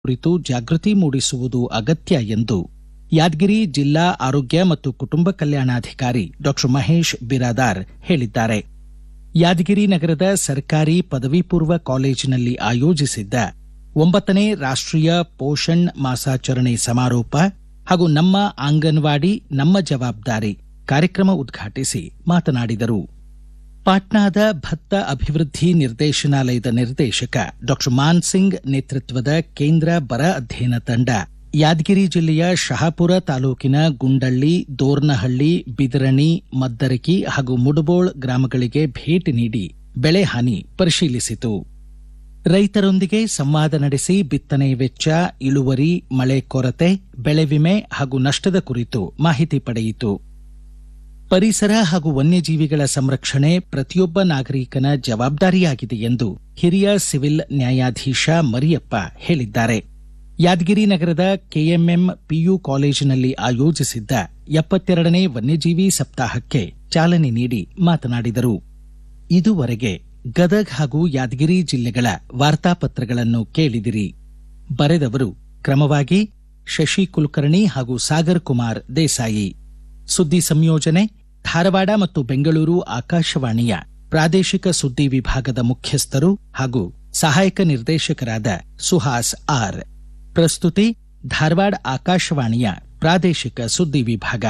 ಕುರಿತು ಜಾಗೃತಿ ಮೂಡಿಸುವುದು ಅಗತ್ಯ ಎಂದು ಯಾದಗಿರಿ ಜಿಲ್ಲಾ ಆರೋಗ್ಯ ಮತ್ತು ಕುಟುಂಬ ಕಲ್ಯಾಣಾಧಿಕಾರಿ ಡಾ ಮಹೇಶ್ ಬಿರಾದಾರ್ ಹೇಳಿದ್ದಾರೆ ಯಾದಗಿರಿ ನಗರದ ಸರ್ಕಾರಿ ಪದವಿ ಪೂರ್ವ ಕಾಲೇಜಿನಲ್ಲಿ ಆಯೋಜಿಸಿದ್ದ ಒಂಬತ್ತನೇ ರಾಷ್ಟ್ರೀಯ ಪೋಷಣ್ ಮಾಸಾಚರಣೆ ಸಮಾರೋಪ ಹಾಗೂ ನಮ್ಮ ಆಂಗನವಾಡಿ ನಮ್ಮ ಜವಾಬ್ದಾರಿ ಕಾರ್ಯಕ್ರಮ ಉದ್ಘಾಟಿಸಿ ಮಾತನಾಡಿದರು ಪಾಟ್ನಾದ ಭತ್ತ ಅಭಿವೃದ್ಧಿ ನಿರ್ದೇಶನಾಲಯದ ನಿರ್ದೇಶಕ ಡಾ ಮಾನ್ಸಿಂಗ್ ನೇತೃತ್ವದ ಕೇಂದ್ರ ಬರ ಅಧ್ಯಯನ ತಂಡ ಯಾದಗಿರಿ ಜಿಲ್ಲೆಯ ಶಹಾಪುರ ತಾಲೂಕಿನ ಗುಂಡಳ್ಳಿ ದೋರ್ನಹಳ್ಳಿ ಬಿದರಣಿ ಮದ್ದರಕಿ ಹಾಗೂ ಮುಡಬೋಳ್ ಗ್ರಾಮಗಳಿಗೆ ಭೇಟಿ ನೀಡಿ ಬೆಳೆ ಹಾನಿ ಪರಿಶೀಲಿಸಿತು ರೈತರೊಂದಿಗೆ ಸಂವಾದ ನಡೆಸಿ ಬಿತ್ತನೆ ವೆಚ್ಚ ಇಳುವರಿ ಮಳೆ ಕೊರತೆ ಬೆಳೆ ವಿಮೆ ಹಾಗೂ ನಷ್ಟದ ಕುರಿತು ಮಾಹಿತಿ ಪಡೆಯಿತು ಪರಿಸರ ಹಾಗೂ ವನ್ಯಜೀವಿಗಳ ಸಂರಕ್ಷಣೆ ಪ್ರತಿಯೊಬ್ಬ ನಾಗರಿಕನ ಜವಾಬ್ದಾರಿಯಾಗಿದೆ ಎಂದು ಹಿರಿಯ ಸಿವಿಲ್ ನ್ಯಾಯಾಧೀಶ ಮರಿಯಪ್ಪ ಹೇಳಿದ್ದಾರೆ ಯಾದಗಿರಿ ನಗರದ ಕೆಎಂಎಂ ಪಿಯು ಕಾಲೇಜಿನಲ್ಲಿ ಆಯೋಜಿಸಿದ್ದ ಎಪ್ಪತ್ತೆರಡನೇ ವನ್ಯಜೀವಿ ಸಪ್ತಾಹಕ್ಕೆ ಚಾಲನೆ ನೀಡಿ ಮಾತನಾಡಿದರು ಇದುವರೆಗೆ ಗದಗ್ ಹಾಗೂ ಯಾದಗಿರಿ ಜಿಲ್ಲೆಗಳ ವಾರ್ತಾಪತ್ರಗಳನ್ನು ಕೇಳಿದಿರಿ ಬರೆದವರು ಕ್ರಮವಾಗಿ ಶಶಿ ಕುಲಕರ್ಣಿ ಹಾಗೂ ಸಾಗರ್ ಕುಮಾರ್ ದೇಸಾಯಿ ಸುದ್ದಿ ಸಂಯೋಜನೆ ಧಾರವಾಡ ಮತ್ತು ಬೆಂಗಳೂರು ಆಕಾಶವಾಣಿಯ ಪ್ರಾದೇಶಿಕ ಸುದ್ದಿ ವಿಭಾಗದ ಮುಖ್ಯಸ್ಥರು ಹಾಗೂ ಸಹಾಯಕ ನಿರ್ದೇಶಕರಾದ ಸುಹಾಸ್ ಆರ್ ಪ್ರಸ್ತುತಿ ಧಾರವಾಡ ಆಕಾಶವಾಣಿಯ ಪ್ರಾದೇಶಿಕ ಸುದ್ದಿ ವಿಭಾಗ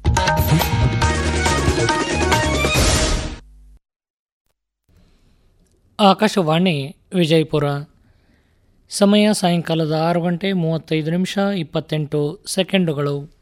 ಆಕಾಶವಾಣಿ ವಿಜಯಪುರ ಸಮಯ ಸಾಯಂಕಾಲದ ಆರು ಗಂಟೆ ಮೂವತ್ತೈದು ನಿಮಿಷ ಇಪ್ಪತ್ತೆಂಟು ಸೆಕೆಂಡುಗಳು